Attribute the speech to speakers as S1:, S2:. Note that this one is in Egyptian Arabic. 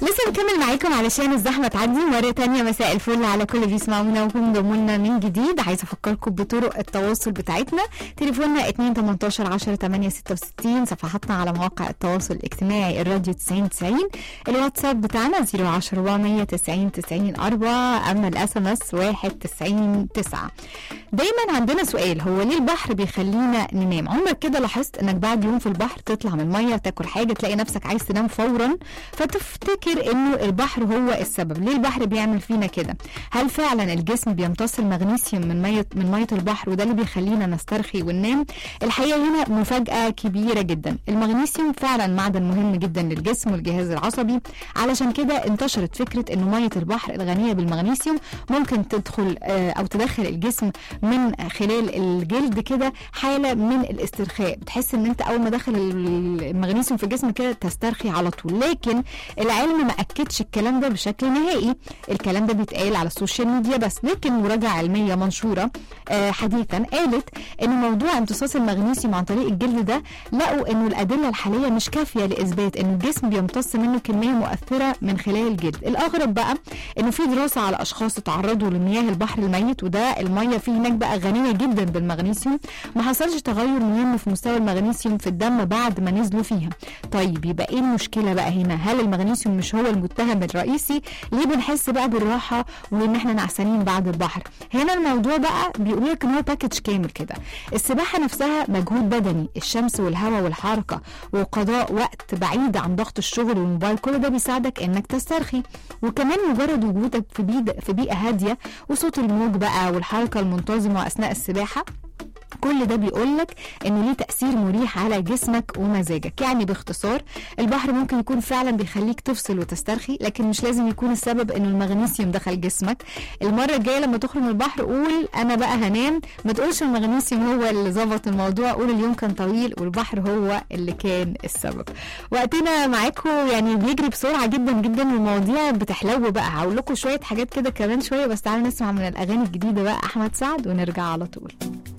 S1: لسه بكمل معاكم علشان الزحمه تعدي مره تانية مساء الفل على كل اللي بيسمعونا وبينضموا لنا من جديد عايزه افكركم بطرق التواصل بتاعتنا تليفوننا 2 18 10 8 66 صفحاتنا على مواقع التواصل الاجتماعي الراديو 90 90 الواتساب بتاعنا 010 400 90 90 4 اما الاس ام اس 1 90 9 دايما عندنا سؤال هو ليه البحر بيخلينا ننام عمرك كده لاحظت انك بعد يوم في البحر تطلع من الميه تاكل حاجه تلاقي نفسك عايز تنام فورا فتفتكر انه البحر هو السبب ليه البحر بيعمل فينا كده هل فعلا الجسم بيمتص المغنيسيوم من ميه من ميه البحر وده اللي بيخلينا نسترخي وننام الحقيقه هنا مفاجاه كبيره جدا المغنيسيوم فعلا معدن مهم جدا للجسم والجهاز العصبي علشان كده انتشرت فكره انه ميه البحر الغنيه بالمغنيسيوم ممكن تدخل آه، او تدخل الجسم من خلال الجلد كده حاله من الاسترخاء بتحس ان انت اول ما دخل المغنيسيوم في الجسم كده تسترخي على طول لكن العلم ما اكدش الكلام ده بشكل نهائي الكلام ده بيتقال على السوشيال ميديا بس لكن مراجعه علميه منشوره آه، حديثا قالت ان موضوع امتصاص المغنيسيوم عن طريق الجلد ده لقوا انه الادله الحاليه مش كافيه لاثبات ان الجسم بيمتص منه كميه مؤثره من خلال الجلد الاغرب بقى انه في دراسه على اشخاص اتعرضوا لمياه البحر الميت وده الميه فيه هناك بقى غنيه جدا بالمغنيسيوم ما حصلش تغير مهم في مستوى المغنيسيوم في الدم بعد ما نزلوا فيها طيب يبقى ايه المشكله بقى هنا هل المغنيسيوم مش هو المتهم الرئيسي ليه بنحس بقى بالراحه وان احنا نعسانين بعد البحر هنا الموضوع بقى بيقول لك ان هو باكج كامل كده السباحه نفسها مجهود بدني الشمس والهواء والحركه وقضاء وقت بعيد عن ضغط الشغل والموبايل كل ده بيساعدك انك تسترخي وكمان مجرد وجودك في بيئه في بيئه هاديه وصوت الموج بقى والحركه المنتظمه اثناء السباحه كل ده بيقول لك انه ليه تاثير مريح على جسمك ومزاجك يعني باختصار البحر ممكن يكون فعلا بيخليك تفصل وتسترخي لكن مش لازم يكون السبب انه المغنيسيوم دخل جسمك المره الجايه لما تخرج من البحر قول انا بقى هنام ما تقولش المغنيسيوم هو اللي ظبط الموضوع قول اليوم كان طويل والبحر هو اللي كان السبب وقتنا معاكم يعني بيجري بسرعه جدا جدا والمواضيع بتحلو بقى هقول لكم شويه حاجات كده كمان شويه بس تعالوا نسمع من الاغاني الجديده بقى احمد سعد ونرجع على طول